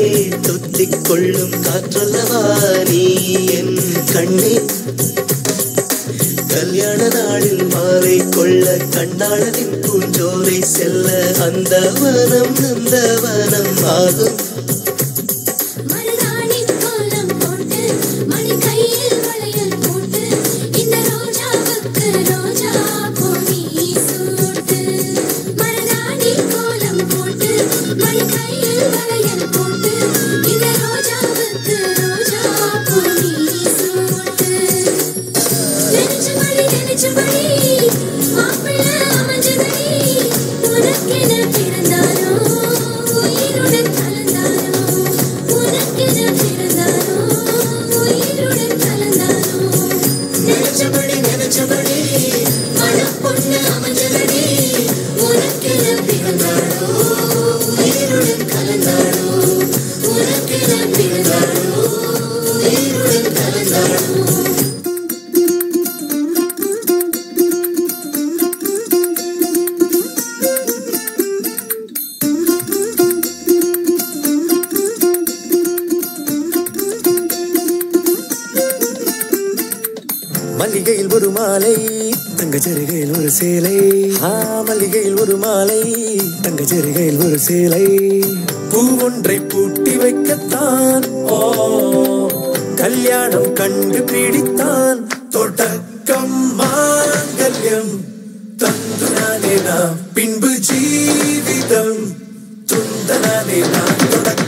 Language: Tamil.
தொத்திக் கொள்ளும் காற்றல்லவா நீ என் கண்ணே கல்யாண நாளில் மாலை கொள்ள கண்ணாளனின் பூஞ்சோலை செல்ல அந்த வனம் நந்தவனம் ஆகும் மருதாணி கோலம் போட்டு மணி கையில் வளையல் போட்டு இந்த ரோஜாவுக்கு ரோஜா பொடி சூட்டு மருதாணி கோலம் போட்டு மணி கையில் வளையல் போட்டு இந்த ரோஜாவுக்கு ரோஜா பொடி சூட்டு நினைச்சபடி நினைச்சபடி மாப்பிள்ளை அமைஞ்சதடி உனக்கென பிறந்தாரோ உயிருடன் கலந்தாரோ உனக்கென பிறந்தாரோ உயிருடன் கலந்தாரோ நினைச்சபடி நினைச்சபடி மனப்பொண்ணு அமைஞ்சதடி உனக்கென பிறந்தாரோ உயிருடன் கலந்தாரோ உனக்கென பிறந்தாரோ உயிருடன் கலந்தாரோ மல்லிகையில் ஒரு மாலை தங்க ஜரிகையில் ஒரு சேலை ஆ மல்லிகையில் ஒரு மாலை தங்க ஜரிகையில் ஒரு சேலை பூ ஒன்றை பூட்டி வைக்கத்தான் ஓ கல்யாணம் கண்டு பிடித்தான் தொடக்கம் மாங்கல்யம் தந்துனானே நாம் பின்பு ஜீவிதம் துந்தனானே நாம் தொடக்கம்